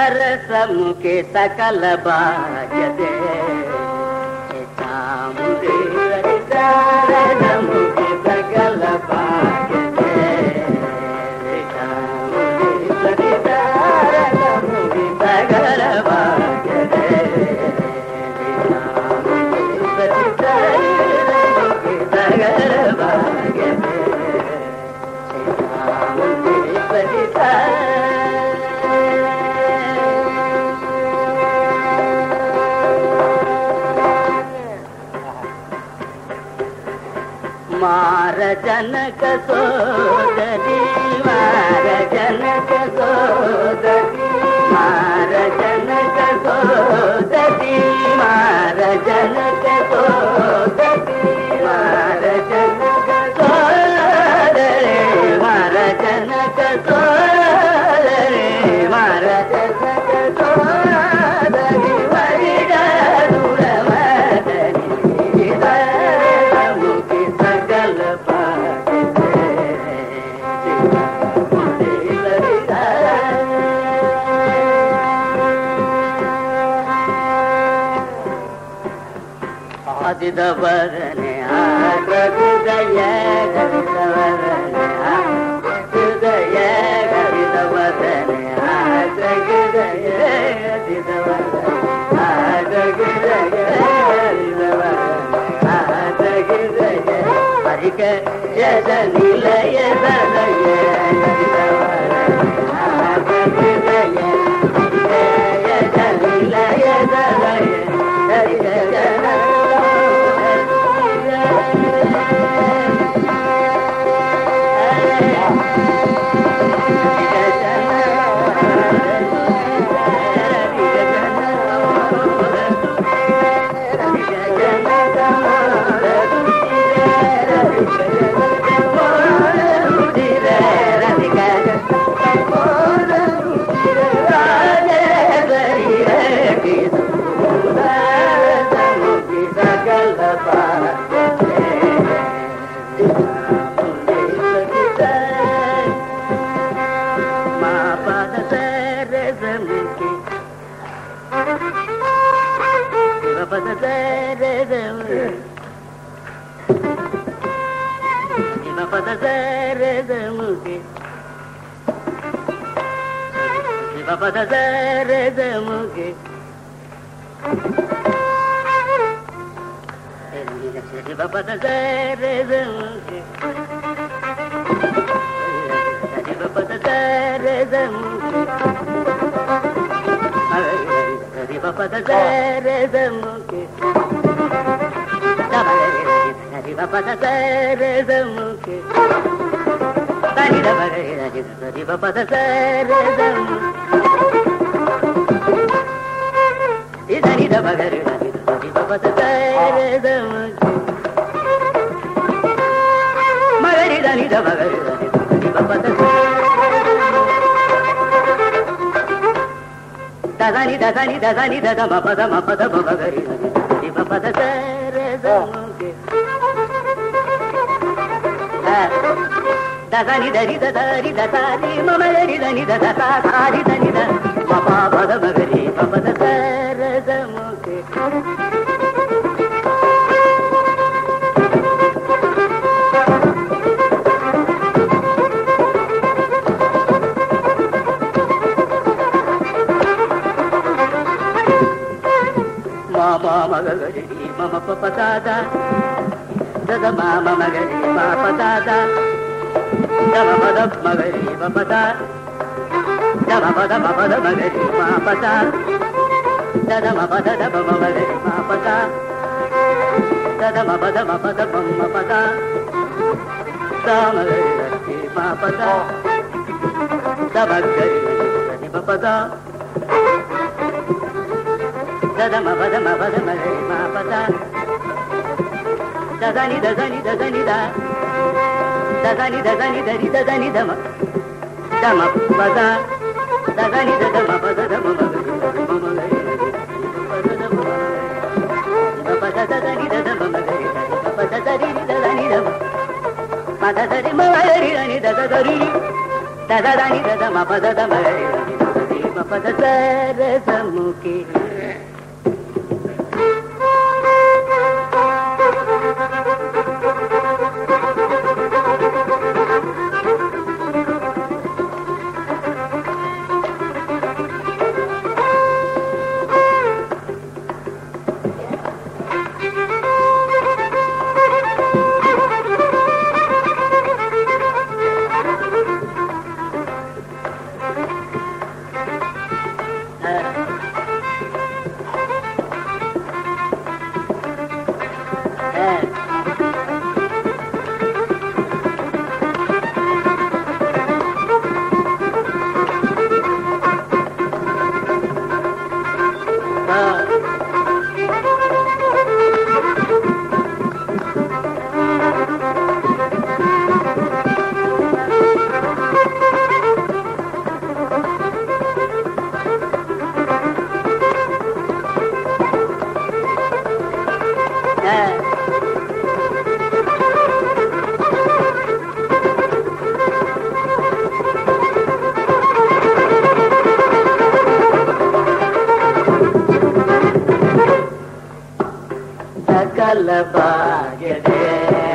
సరసముఖి సకల భాగ్యతే చాముండి సరసముఖి సకల భాగ్యతే చాముండి సరసముఖి సకల భాగ్యతే చాముండి సరసముఖి సకల భాగ్యతే మార జనక సోదరి మార జనక సోదరి మార జనక సోదరి మార జనక సోదరి మార జనక సోదరి మార జనక సోదరి మార జనక సోదరి వరిడరుడమదరి సరముఖి సకల ಆದಿದವರನೆ ಹೃದಯ ಗರಿದವರನೆ ಹೃದಯ ಗರಿದವರನೆ ಹೃದಯ ಹರಿಕ ಜದ ನಿಲಯ ದಲಯ ನಿಲಯ ದಲಯ ಹರಿಕ ಜನ మా పద సరసముకి శివ పద సరసముకి శివ పద సరసముకి శివ పద సరసముకి శివ పద సరసముకి శివ పద సరసముకి హరి పద సరసముకి హరి పద సరసముకి హరి హరి పద సరసముకి ఇదని దబగరి హరి పద సరసముకి మగరి దని దబగరి హరి పద దదని దదని దదని దద మపద మపద మగరి హరి పద సరసముకి దదని దరి దరి దరి మమరి దని దరి దని ద మప పద మగరి పద సరసముకి మామ మగరి మమ పప దాద దద మామ మగరి పాప దాద దమ పద మగరి పప దా దమ పద మపద మగరి పాప దా దద మపద దమ మగరి పాప దా దద మపద మపద మమ్మ పద దామగరి రతి పాప దా దమగరి రతి పప దా దమ పద మపద మగరి పాప దా దదని దదని దదని దా దదని దదని దరి దదని దమ దమ పద దదని దమ పద దమ మగరి మమ గరి పద దమ పద దదని దమ మగరి పద దరి దదని దమ పద దరి మగరి అని దద దరి దద దని దద మ పద దమ గరి పద సరసముకి సకల భాగ్యదే